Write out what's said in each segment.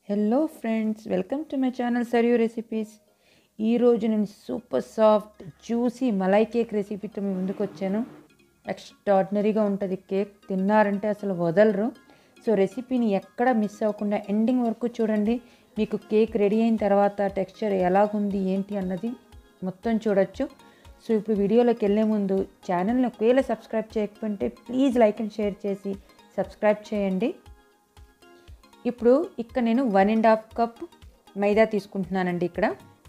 hello friends welcome to my channel Sarayu recipes ఈరోజు నేను super soft juicy malai cake రెసిపీతో మీ ముందుకు వచ్చాను ఎక్స్ట్రాడినరీగా ఉంటుంది కేక్ తిన్నారంటే అసలు వదలరు సో రెసిపీని ఎక్కడ మిస్ అవ్వకుండా ఎండింగ్ వరకు చూడండి మీకు కేక్ రెడీ అయిన తర్వాత టెక్స్చర్ ఎలాగుంది ఏంటి అన్నది మొత్తం చూడొచ్చు సో ఇప్పుడు వీడియోలోకి వెళ్ళే ముందు ఛానల్ని ఒకవేళ సబ్స్క్రైబ్ చేయకపోతే ప్లీజ్ లైక్ అండ్ షేర్ చేసి సబ్స్క్రైబ్ చేయండి ఇప్పుడు ఇక్కడ నేను one and half cup maida తీసుకుంటున్నానండి ఇక్కడ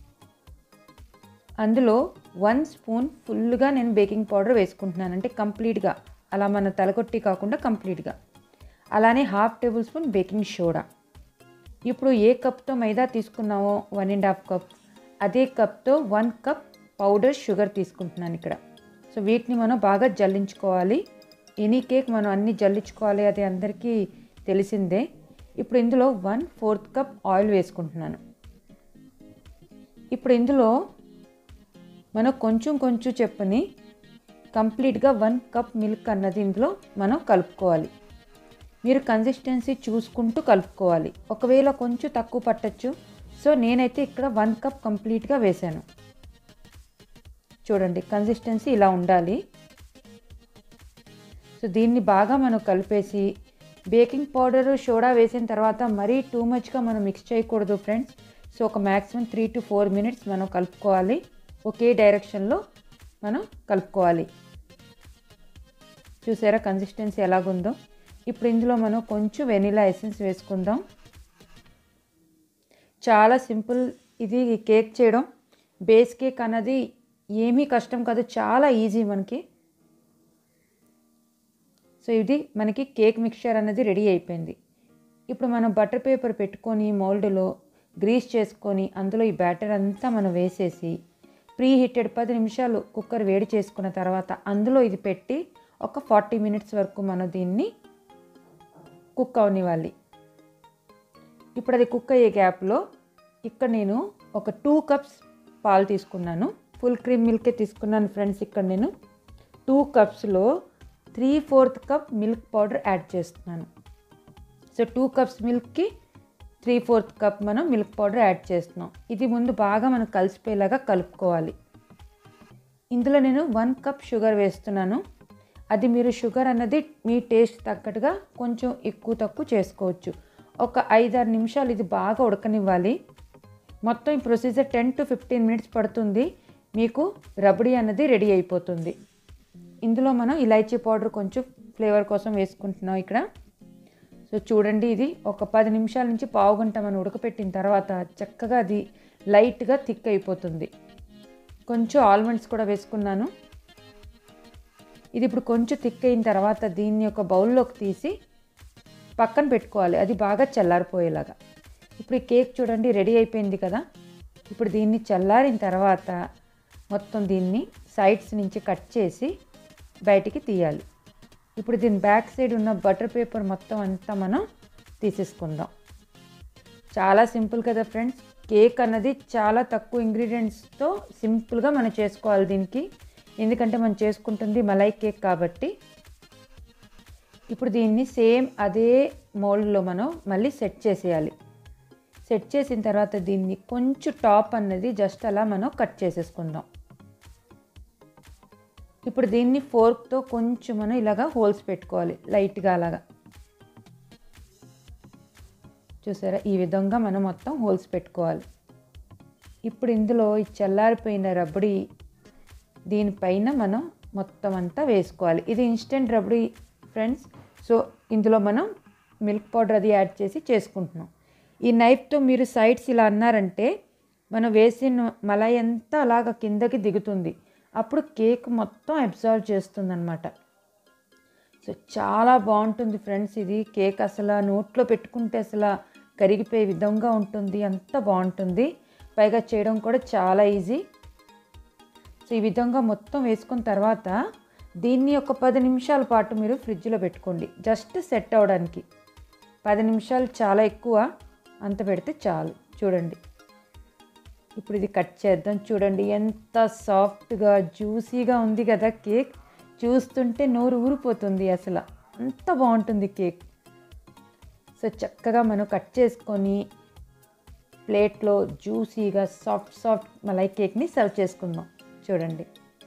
అందులో వన్ స్పూన్ ఫుల్గా నేను బేకింగ్ పౌడర్ వేసుకుంటున్నాను అంటే కంప్లీట్గా అలా మన తలకొట్టి కాకుండా కంప్లీట్గా అలానే half tablespoon baking soda ఇప్పుడు ఏ కప్తో మైదా తీసుకున్నామో వన్ అండ్ హాఫ్ కప్ అదే కప్తో వన్ కప్ పౌడర్ షుగర్ తీసుకుంటున్నాను ఇక్కడ సో వీటిని మనం బాగా జల్లించుకోవాలి ఎనీ కేక్ మనం అన్నీ జల్లించుకోవాలి అది అందరికీ తెలిసిందే ఇప్పుడు ఇందులో వన్ ఫోర్త్ కప్ ఆయిల్ వేసుకుంటున్నాను ఇప్పుడు ఇందులో మనం కొంచెం కొంచెం చెప్పని కంప్లీట్గా వన్ కప్ మిల్క్ అన్నది ఇందులో మనం కలుపుకోవాలి మీరు కన్సిస్టెన్సీ చూసుకుంటూ కలుపుకోవాలి ఒకవేళ కొంచెం తక్కువ పట్టచ్చు సో నేనైతే ఇక్కడ వన్ కప్ కంప్లీట్గా వేసాను చూడండి కన్సిస్టెన్సీ ఇలా ఉండాలి సో దీన్ని బాగా మనం కలిపేసి బేకింగ్ పౌడర్ సోడా వేసిన తర్వాత మరీ టూ మచ్గా మనం మిక్స్ చేయకూడదు ఫ్రెండ్స్ సో ఒక maximum three to four minutes మనం కలుపుకోవాలి ఒకే డైరెక్షన్లో మనం కలుపుకోవాలి చూసారా కన్సిస్టెన్సీ ఎలాగుందో ఇప్పుడు ఇందులో మనం కొంచెం వెనిలా ఎసెన్స్ వేసుకుందాం చాలా సింపుల్ ఇది కేక్ చేయడం బేస్ కేక్ అన్నది ఏమీ కష్టం కాదు చాలా ఈజీ మనకి సో ఇది మనకి కేక్ మిక్చర్ అనేది రెడీ అయిపోయింది ఇప్పుడు మనం బటర్ పేపర్ పెట్టుకొని మౌల్డ్లో గ్రీస్ చేసుకొని అందులో ఈ బ్యాటర్ అంతా మనం వేసేసి ప్రీ హీటెడ్ పది నిమిషాలు కుక్కర్ వేడి చేసుకున్న తర్వాత అందులో ఇది పెట్టి ఒక ఫార్టీ మినిట్స్ వరకు మనం దీన్ని కుక్ అవనివ్వాలి ఇప్పుడు అది కుక్ అయ్యే గ్యాప్లో ఇక్కడ నేను ఒక టూ కప్స్ పాలు తీసుకున్నాను ఫుల్ క్రీమ్ మిల్కే తీసుకున్నాను ఫ్రెండ్స్ ఇక్కడ నేను టూ కప్స్లో three fourth cup milk powder add చేస్తున్నాను సో టూ కప్స్ మిల్క్కి త్రీ ఫోర్త్ కప్ మనం మిల్క్ పౌడర్ యాడ్ చేస్తున్నాం ఇది ముందు బాగా మనం కలిసిపోయేలాగా కలుపుకోవాలి ఇందులో నేను వన్ కప్ షుగర్ వేస్తున్నాను అది మీరు షుగర్ అన్నది మీ టేస్ట్ తగ్గట్టుగా కొంచెం ఎక్కువ తక్కువ చేసుకోవచ్చు ఒక ఐదారు నిమిషాలు ఇది బాగా ఉడకనివ్వాలి మొత్తం ఈ procedure ten to fifteen minutes పడుతుంది మీకు రబడీ అన్నది రెడీ అయిపోతుంది ఇందులో మనం ఇలాచీ పౌడర్ కొంచెం ఫ్లేవర్ కోసం వేసుకుంటున్నాం ఇక్కడ సో చూడండి ఇది ఒక పది నిమిషాల నుంచి పావు గంట మనం ఉడకపెట్టిన తర్వాత చక్కగా అది లైట్గా థిక్ అయిపోతుంది కొంచెం ఆల్మండ్స్ కూడా వేసుకున్నాను ఇది ఇప్పుడు కొంచెం థిక్ అయిన తర్వాత దీన్ని ఒక బౌల్లోకి తీసి పక్కన పెట్టుకోవాలి అది బాగా చల్లారిపోయేలాగా ఇప్పుడు ఈ కేక్ చూడండి రెడీ అయిపోయింది కదా ఇప్పుడు దీన్ని చల్లారిన తర్వాత మొత్తం దీన్ని సైడ్స్ నుంచి కట్ చేసి బయటికి తీయాలి ఇప్పుడు దీని బ్యాక్ సైడ్ ఉన్న బటర్ పేపర్ మొత్తం అంతా మనం తీసేసుకుందాం చాలా సింపుల్ కదా ఫ్రెండ్స్ కేక్ అన్నది చాలా తక్కువ ఇంగ్రీడియంట్స్తో సింపుల్గా మనం చేసుకోవాలి దీనికి ఎందుకంటే మనం చేసుకుంటుంది మలై కేక్ కాబట్టి ఇప్పుడు దీన్ని సేమ్ అదే మోల్డ్లో మనం మళ్ళీ సెట్ చేసేయాలి సెట్ చేసిన తర్వాత దీన్ని కొంచెం టాప్ అన్నది జస్ట్ అలా మనం కట్ చేసేసుకుందాం ఇప్పుడు దీన్ని ఫోర్క్తో కొంచెం మనం ఇలాగా హోల్స్ పెట్టుకోవాలి లైట్గా అలాగా చూసారా ఈ విధంగా మనం మొత్తం హోల్స్ పెట్టుకోవాలి ఇప్పుడు ఇందులో ఈ చల్లారిపోయిన రబ్బడి దీనిపైన మనం మొత్తం అంతా వేసుకోవాలి ఇది ఇన్స్టెంట్ రబ్బడి ఫ్రెండ్స్ సో ఇందులో మనం మిల్క్ పౌడర్ అది యాడ్ చేసి చేసుకుంటున్నాం ఈ నైఫ్తో మీరు సైడ్స్ ఇలా అన్నారంటే మనం వేసిన మలై అంతా అలాగ కిందకి దిగుతుంది అప్పుడు కేక్ మొత్తం అబ్జర్వ్ చేస్తుంది అనమాట సో చాలా బాగుంటుంది ఫ్రెండ్స్ ఇది కేక్ అసలు నోట్లో పెట్టుకుంటే అసలు కరిగిపోయే విధంగా ఉంటుంది అంత బాగుంటుంది పైగా చేయడం కూడా చాలా ఈజీ సో ఈ విధంగా మొత్తం వేసుకున్న తర్వాత దీన్ని ఒక పది నిమిషాల పాటు మీరు ఫ్రిడ్జ్లో పెట్టుకోండి జస్ట్ సెట్ అవ్వడానికి పది నిమిషాలు చాలా ఎక్కువ అంత పెడితే చాలు చూడండి ఇప్పుడు ఇది కట్ చేద్దాం చూడండి ఎంత సాఫ్ట్గా జ్యూసీగా ఉంది కదా కేక్ చూస్తుంటే నోరు ఊరిపోతుంది అసలు అంత బాగుంటుంది కేక్ సో చక్కగా మనం కట్ చేసుకొని ప్లేట్లో జ్యూసీగా సాఫ్ట్ సాఫ్ట్ మలై కేక్ని సర్వ్ చేసుకుందాం చూడండి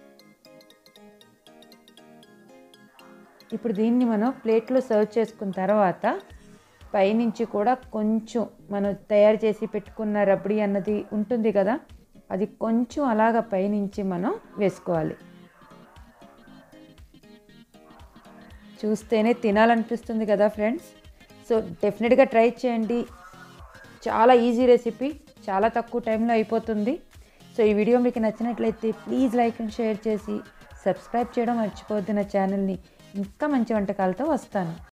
ఇప్పుడు దీన్ని మనం ప్లేట్లో సర్వ్ చేసుకున్న తర్వాత పైనుంచి కూడా కొంచెం మనం తయారు చేసి పెట్టుకున్న రబడి అన్నది ఉంటుంది కదా అది కొంచెం అలాగ పైనుంచి మనం వేసుకోవాలి చూస్తేనే తినాలనిపిస్తుంది కదా ఫ్రెండ్స్ సో డెఫినెట్గా ట్రై చేయండి చాలా ఈజీ రెసిపీ చాలా తక్కువ టైంలో అయిపోతుంది సో ఈ వీడియో మీకు నచ్చినట్లయితే ప్లీజ్ లైక్ అండ్ షేర్ చేసి సబ్స్క్రైబ్ చేయడం మర్చిపోవద్దు నా ఛానల్ని ఇంకా మంచి వంటకాలతో వస్తాను